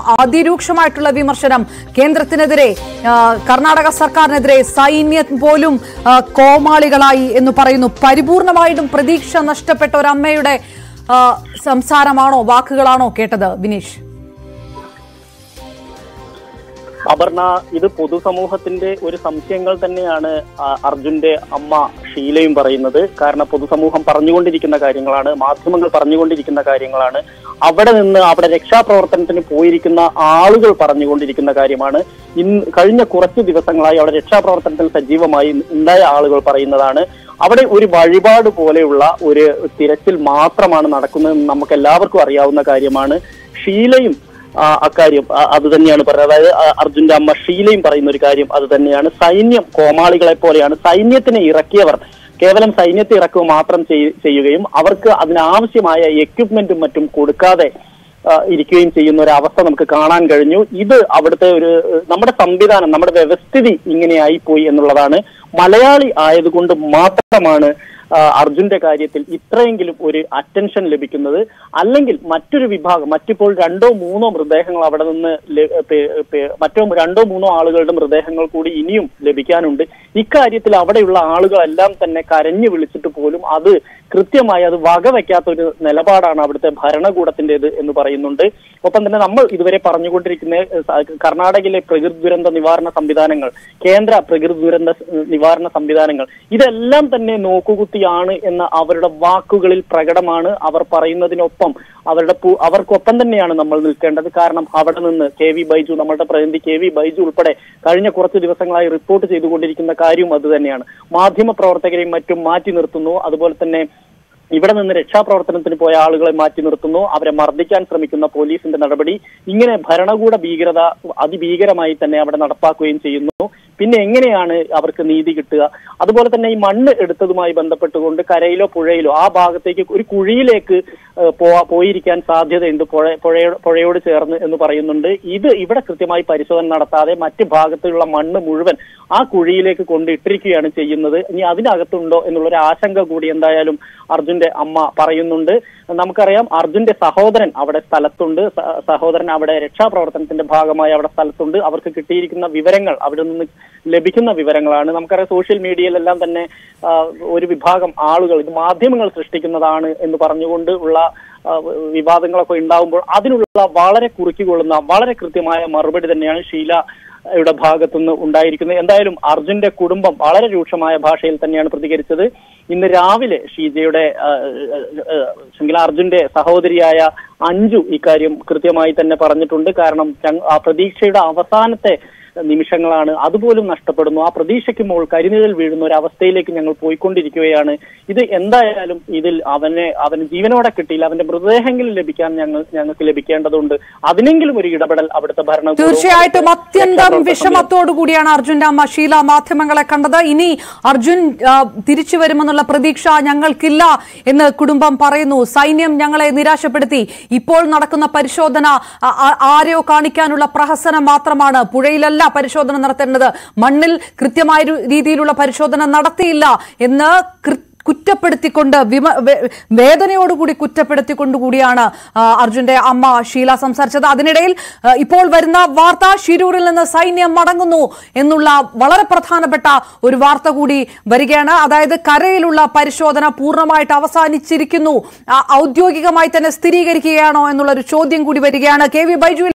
അതിരൂക്ഷമായിട്ടുള്ള വിമർശനം കേന്ദ്രത്തിനെതിരെ ആ, കർണാടക സർക്കാരിനെതിരെ സൈന്യം പോലും ആ, കോമാളികളായി എന്ന് പറയുന്നു പരിപൂർണമായിട്ടും പ്രതീക്ഷ നഷ്ടപ്പെട്ട ഒരു അമ്മയുടെ ആ, സംസാരമാണോ വാക്കുകളാണോ കേട്ടത് ബിനീഷ് അപർണ ഇത് പൊതുസമൂഹത്തിന്റെ ഒരു സംശയങ്ങൾ തന്നെയാണ് ആ, അർജുന്റെ അമ്മ ഷീലയും പറയുന്നത് കാരണം പൊതുസമൂഹം പറഞ്ഞുകൊണ്ടിരിക്കുന്ന കാര്യങ്ങളാണ് മാധ്യമങ്ങൾ പറഞ്ഞുകൊണ്ടിരിക്കുന്ന കാര്യങ്ങളാണ് അവിടെ നിന്ന് അവിടെ രക്ഷാപ്രവർത്തനത്തിന് പോയിരിക്കുന്ന ആളുകൾ പറഞ്ഞുകൊണ്ടിരിക്കുന്ന കാര്യമാണ് ഇന്ന് കഴിഞ്ഞ കുറച്ച് ദിവസങ്ങളായി അവിടെ രക്ഷാപ്രവർത്തനത്തിൽ സജീവമായി ഉണ്ടായ ആളുകൾ പറയുന്നതാണ് അവിടെ ഒരു വഴിപാട് പോലെയുള്ള ഒരു തിരച്ചിൽ മാത്രമാണ് നടക്കുന്നതെന്ന് നമുക്ക് എല്ലാവർക്കും അറിയാവുന്ന കാര്യമാണ് ഷീലയും ആ, അക്കാര്യം ആ, അത് തന്നെയാണ് പറയുന്നത് അതായത് ആ, അർജുന്റെ അമ്മ ഷീലയും പറയുന്ന ഒരു കാര്യം അത് തന്നെയാണ് സൈന്യം കോമാളികളെ പോലെയാണ് സൈന്യത്തിനെ ഇറക്കിയവർ കേവലം സൈന്യത്തെ ഇറക്കുക മാത്രം ചെയ്- ചെയ്യുകയും അവർക്ക് അതിനാവശ്യമായ എക്യുപ്മെന്റും മറ്റും കൊടുക്കാതെ ആ, ഇരിക്കുകയും ചെയ്യുന്ന ഒരു അവസ്ഥ നമുക്ക് കാണാൻ കഴിഞ്ഞു ഇത് അവിടുത്തെ ഒരു ഏഹ്, നമ്മുടെ സംവിധാനം നമ്മുടെ വ്യവസ്ഥിതി ഇങ്ങനെയായി പോയി എന്നുള്ളതാണ് മലയാളി ആയതുകൊണ്ട് മാത്രമാണ് ആ, അർജുന്റെ കാര്യത്തിൽ ഇത്രയെങ്കിലും ഒരു അറ്റൻഷൻ ലഭിക്കുന്നത് അല്ലെങ്കിൽ മറ്റൊരു വിഭാഗം മറ്റിപ്പോൾ രണ്ടോ മൂന്നോ മൃതദേഹങ്ങൾ അവിടെ നിന്ന് ല- പേ- പേ- മറ്റോ രണ്ടോ മൂന്നോ ആളുകളുടെ മൃതദേഹങ്ങൾ കൂടി ഇനിയും ലഭിക്കാനുണ്ട് ഇക്കാര്യത്തിൽ അവിടെയുള്ള ആളുകളെല്ലാം തന്നെ കരഞ്ഞു വിളിച്ചിട്ട് പോലും അത് കൃത്യമായി അത് വകവെക്കാത്ത ഒരു നിലപാടാണ് അവിടുത്തെ ഭരണകൂടത്തിന്റേത് എന്ന് പറയുന്നുണ്ട് ഒപ്പം തന്നെ നമ്മൾ ഇതുവരെ പറഞ്ഞുകൊണ്ടിരിക്കുന്ന ഏഹ്, സ- കർണാടകയിലെ പ്രകൃതി ദുരന്ത നിവാരണ സംവിധാനങ്ങൾ കേന്ദ്ര പ്രകൃതി ദുരന്ത സ്- നിവാരണ സംവിധാനങ്ങൾ ഇതെല്ലാം തന്നെ നോക്കുകുത്തിയാണ് എന്ന അവരുടെ വാക്കുകളിൽ പ്രകടമാണ് അവർ പറയുന്നതിനൊപ്പം അവരുടെ പു- അവർക്കൊപ്പം തന്നെയാണ് നമ്മൾ നിൽക്കേണ്ടത് കാരണം അവിടെ നിന്ന് കെ വി ബൈജു നമ്മളുടെ പ്രതിനിധി കെ വി ബൈജു ഉൾപ്പെടെ കഴിഞ്ഞ കുറച്ച് ദിവസങ്ങളായി റിപ്പോർട്ട് ചെയ്തുകൊണ്ടിരിക്കുന്ന കാര്യവും അത് തന്നെയാണ് മാധ്യമ പ്രവർത്തകരെയും മറ്റും മാറ്റി നിർത്തുന്നു അതുപോലെ തന്നെ ഇവിടെ നിന്ന് രക്ഷാപ്രവർത്തനത്തിന് പോയ ആളുകളെ മാറ്റി നിർത്തുന്നു അവരെ മർദ്ദിക്കാൻ ശ്രമിക്കുന്ന പോലീസിന്റെ നടപടി ഇങ്ങനെ ഭരണകൂട ഭീകരത അതിഭീകരമായി തന്നെ അവിടെ നടപ്പാക്കുകയും ചെയ്യുന്നു പിന്നെ എങ്ങനെയാണ് അവർക്ക് നീതി കിട്ടുക അതുപോലെ തന്നെ ഈ മണ്ണ് എടുത്തതുമായി ബന്ധപ്പെട്ടുകൊണ്ട് കരയിലോ പുഴയിലോ ആ ഭാഗത്തേക്ക് ഒരു കുഴിയിലേക്ക് ഏഹ്, പോവാ പോയിരിക്കാൻ സാധ്യതയുണ്ട് പുഴ പുഴയോ- പുഴയോട് ചേർന്ന് എന്ന് പറയുന്നുണ്ട് ഇത് ഇവിടെ കൃത്യമായി പരിശോധന നടത്താതെ മറ്റ് ഭാഗത്തുള്ള മണ്ണ് മുഴുവൻ ആ കുഴിയിലേക്ക് കൊണ്ടിട്ടിരിക്കുകയാണ് ചെയ്യുന്നത് ഇനി അതിനകത്തുണ്ടോ എന്നുള്ളൊരു ആശങ്ക കൂടി എന്തായാലും അർജുന്റെ അമ്മ പറയുന്നുണ്ട് നമുക്കറിയാം അർജുന്റെ സഹോദരൻ അവിടെ സ്ഥലത്തുണ്ട് സ- സഹോദരൻ അവിടെ രക്ഷാപ്രവർത്തനത്തിന്റെ ഭാഗമായി അവിടെ സ്ഥലത്തുണ്ട് അവർക്ക് കിട്ടിയിരിക്കുന്ന വിവരങ്ങൾ അവിടെ നിന്ന് ലഭിക്കുന്ന വിവരങ്ങളാണ് നമുക്കറിയാം സോഷ്യൽ മീഡിയയിലെല്ലാം തന്നെ ആ, ഒരു വിഭാഗം ആളുകൾ ഇത് മാധ്യമങ്ങൾ സൃഷ്ടിക്കുന്നതാണ് എന്ന് പറഞ്ഞുകൊണ്ട് ഉള്ള ആ, വിവാദങ്ങളൊക്കെ ഉണ്ടാവുമ്പോൾ അതിനുള്ള വളരെ കുറുക്കിക്കൊള്ളുന്ന വളരെ കൃത്യമായ മറുപടി തന്നെയാണ് ഷീല യുടെ ഭാഗത്തുനിന്ന് ഉണ്ടായിരിക്കുന്നത് എന്തായാലും അർജുന്റെ കുടുംബം വളരെ രൂക്ഷമായ ഭാഷയിൽ തന്നെയാണ് പ്രതികരിച്ചത് ഇന്ന് രാവിലെ ഷീജയുടെ ആ, ആ, ശൃംഖല അർജുന്റെ സഹോദരിയായ അഞ്ജു ഇക്കാര്യം കൃത്യമായി തന്നെ പറഞ്ഞിട്ടുണ്ട് കാരണം ചങ്- ആ പ്രതീക്ഷയുടെ അവസാനത്തെ നിമിഷങ്ങളാണ് അതുപോലും നഷ്ടപ്പെടുന്നു ആ പ്രതീക്ഷയ്ക്ക് മുകൾ കരിനിഴൽ വീഴുന്ന ഒരു അവസ്ഥയിലേക്ക് ഞങ്ങൾ പോയിക്കൊണ്ടിരിക്കുകയാണ് ഇത് എന്തായാലും ഇതിൽ അവനെ അവന് ജീവനോടെ കിട്ടിയില്ല അവന്റെ മൃതദേഹങ്ങളിൽ ലഭിക്കാൻ ഞങ്ങൾ ഞങ്ങൾക്ക് ലഭിക്കേണ്ടതുണ്ട് അതിനെങ്കിലും ഒരു ഇടപെടൽ അവിടുത്തെ ഭരണകൂടവും തീർച്ചയായിട്ടും അത്യന്തം രക്ഷാപ്രവർത്തന വിഷമത്തോടു കൂടിയാണ് അർജുന്റെ അമ്മ ഷീല മാധ്യമങ്ങളെ കണ്ടത് ഇനി അർജുൻ ആ, തിരിച്ചു വരുമെന്നുള്ള പ്രതീക്ഷ ഞങ്ങൾക്കില്ല എന്ന് കുടുംബം പറയുന്നു സൈന്യം ഞങ്ങളെ നിരാശപ്പെടുത്തി ഇപ്പോൾ നടക്കുന്ന പരിശോധന ആ, ആ, ആരെയോ കാണിക്കാനുള്ള പ്രഹസനം മാത്രമാണ് പുഴയിലല്ല പരിശോധന നടത്തേണ്ടത് മണ്ണിൽ കൃത്യമായ ഒരു രീതിയിലുള്ള പരിശോധന നടത്തിയില്ല എന്ന് കൃ- കുറ്റപ്പെടുത്തിക്കൊണ്ട് വിമ വേ- വേദനയോടുകൂടി കുറ്റപ്പെടുത്തിക്കൊണ്ടുകൂടിയാണ് ആ, അർജുന്റെ അമ്മ ഷീല സംസാരിച്ചത് അതിനിടയിൽ ആ, ഇപ്പോൾ വരുന്ന വാർത്ത ഷിരൂരിൽ നിന്ന് സൈന്യം മടങ്ങുന്നു എന്നുള്ള വളരെ പ്രധാനപ്പെട്ട ഒരു വാർത്ത കൂടി വരികയാണ് അതായത് കരയിലുള്ള പരിശോധന പൂർണ്ണമായിട്ട് അവസാനിച്ചിരിക്കുന്നു ആ, ഔദ്യോഗികമായി തന്നെ സ്ഥിരീകരിക്കുകയാണോ എന്നുള്ള ഒരു ചോദ്യം കൂടി വരികയാണ് കെ വി ബൈജു